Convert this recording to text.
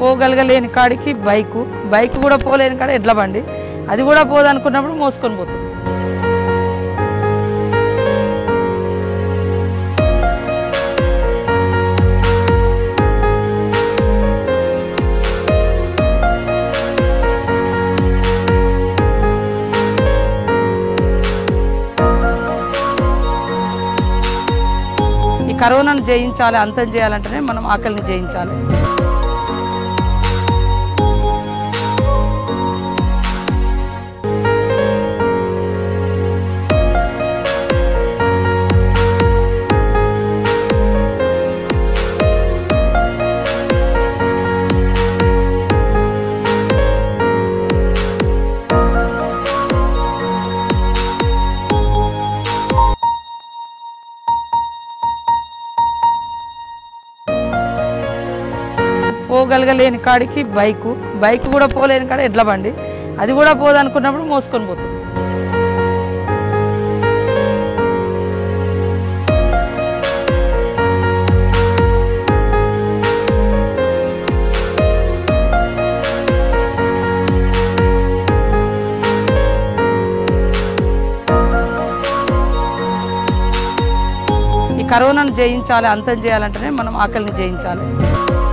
పోగలగలేని కాడికి bike bike కూడా పోలేని కాడ ఎడ్ల బండి అది కూడా పోదనుకున్నప్పుడు మోసుకొని పోతుంది ఈ కరోనాను జయించాలి అంతం చేయాలంటేనే మనం ఆకలిని జయించాలి పోగలగలేని కాడికి బైకు బైక్ కూడా పోలేని కాడ ఎడ్ల బండి అది కూడా పోదనుకున్నప్పుడు మోసుకొని పోతుంది ఈ కరోనాను జయించాలి అంతం చేయాలంటేనే మనం ఆకలిని జయించాలి